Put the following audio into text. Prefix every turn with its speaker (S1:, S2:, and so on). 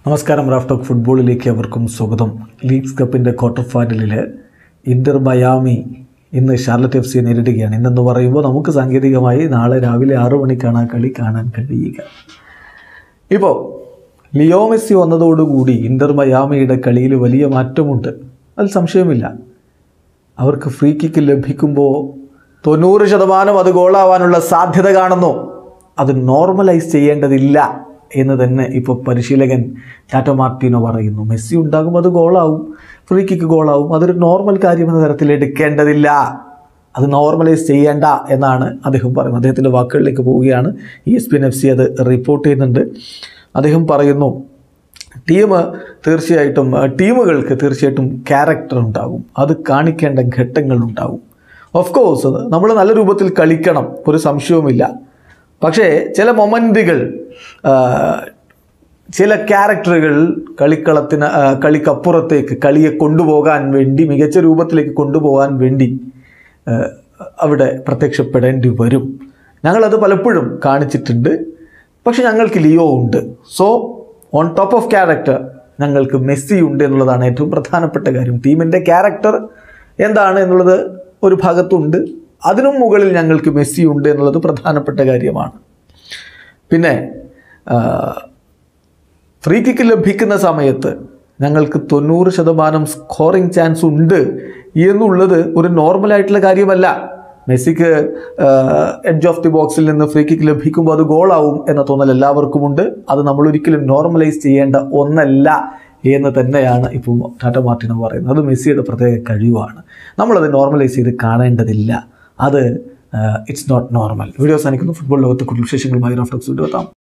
S1: നമസ്കാരം റാഫ്റ്റോക്ക് ഫുട്ബോളിലേക്ക് അവർക്കും സ്വാഗതം ലീഗ്സ് കപ്പിൻ്റെ ക്വാർട്ടർ ഫൈനലിൽ ഇന്റർ മയാമി ഇന്ന് ഷാർലറ്റ് എഫ് സിയെ നേരിടുകയാണ് ഇന്നെന്ന് പറയുമ്പോൾ നമുക്ക് സാങ്കേതികമായി നാളെ രാവിലെ ആറു മണിക്കാണ് ആ കളി കാണാൻ കഴിയുക ഇപ്പോൾ ലിയോ മെസ്സി വന്നതോടുകൂടി ഇന്റർ മയാമിയുടെ കളിയിൽ വലിയ മാറ്റമുണ്ട് അതിൽ സംശയമില്ല അവർക്ക് ഫ്രീ കിക്ക് ലഭിക്കുമ്പോൾ തൊണ്ണൂറ് ശതമാനം അത് ഗോളാവാനുള്ള സാധ്യത കാണുന്നു അത് നോർമലൈസ് ചെയ്യേണ്ടതില്ല എന്ന് തന്നെ ഇപ്പോൾ പരിശീലകൻ ടാറ്റോ മാർട്ടിനോ പറയുന്നു മെസ്സി ഉണ്ടാകും അത് ഗോളാവും ഫ്രീ കിക്ക് ഗോളാവും അതൊരു നോർമൽ കാര്യം എന്ന തരത്തിൽ എടുക്കേണ്ടതില്ല അത് നോർമലൈസ് ചെയ്യേണ്ട എന്നാണ് അദ്ദേഹം പറയുന്നത് അദ്ദേഹത്തിൻ്റെ വാക്കുകളിലേക്ക് പോവുകയാണ് E S P N F C അത് റിപ്പോർട്ട് ചെയ്യുന്നുണ്ട് അദ്ദേഹം പറയുന്നു ടീം തീർച്ചയായിട്ടും അഹ് ടീമുകൾക്ക് തീർച്ചയായിട്ടും ക്യാരക്ടർ ഉണ്ടാകും അത് കാണിക്കേണ്ട ഘട്ടങ്ങൾ ഉണ്ടാകും ഓഫ് കോഴ്സ് നമ്മൾ നല്ല രൂപത്തിൽ കളിക്കണം ഒരു സംശയവുമില്ല പക്ഷേ ചില മൊമെൻറ്റുകൾ ചില ക്യാരക്ടറുകൾ കളിക്കളത്തിന് ആ, കളിക്കപ്പുറത്തേക്ക് കളിയെ കൊണ്ടുപോകാൻ വേണ്ടി മികച്ച രൂപത്തിലേക്ക് കൊണ്ടുപോകാൻ വേണ്ടി ആ, അവിടെ പ്രത്യക്ഷപ്പെടേണ്ടി വരും ഞങ്ങളത് പലപ്പോഴും കാണിച്ചിട്ടുണ്ട് പക്ഷെ ഞങ്ങൾക്ക് ലിയോ ഉണ്ട് so on top of character ഞങ്ങൾക്ക് മെസ്സി ഉണ്ട് എന്നുള്ളതാണ് ഏറ്റവും പ്രധാനപ്പെട്ട കാര്യം ടീമിൻ്റെ ക്യാരക്ടർ എന്താണ് എന്നുള്ളത് ഒരു ഭാഗത്തുണ്ട് അതിനും മുകളിൽ ഞങ്ങൾക്ക് മെസ്സി ഉണ്ട് എന്നുള്ളത് പ്രധാനപ്പെട്ട കാര്യമാണ് പിന്നെ ആ, ഫ്രീ കിക്ക് ലഭിക്കുന്ന സമയത്ത് ഞങ്ങൾക്ക് തൊണ്ണൂറ് ശതമാനം സ്കോറിംഗ് ചാൻസ് ഉണ്ട് എന്നുള്ളത് ഒരു നോർമലായിട്ടുള്ള കാര്യമല്ല മെസ്സിക്ക് എഡ്ജ് ഓഫ് ദി ബോക്സിൽ നിന്ന് ഫ്രീ കിക്ക് ലഭിക്കുമ്പോൾ അത് ഗോളാവും എന്ന തോന്നൽ എല്ലാവർക്കുമുണ്ട് അത് നമ്മൾ ഒരിക്കലും നോർമലൈസ് ചെയ്യേണ്ട ഒന്നല്ല എന്ന് തന്നെയാണ് ഇപ്പോൾ ടാറ്റ മാർട്ടിനോ പറയുന്നത് അത് മെസ്സിയുടെ പ്രത്യേക കഴിവാണ് നമ്മളത് നോർമലൈസ് ചെയ്ത് കാണേണ്ടതില്ല അത് ഇറ്റ്സ് നോട്ട് നോർമൽ വീഡിയോ അവസാനിക്കുന്നു ഫുട്ബോൾ ലോകത്തെ കൂടുതൽ വിശേഷങ്ങളുമായി റഫ്ലക്സ് എത്താം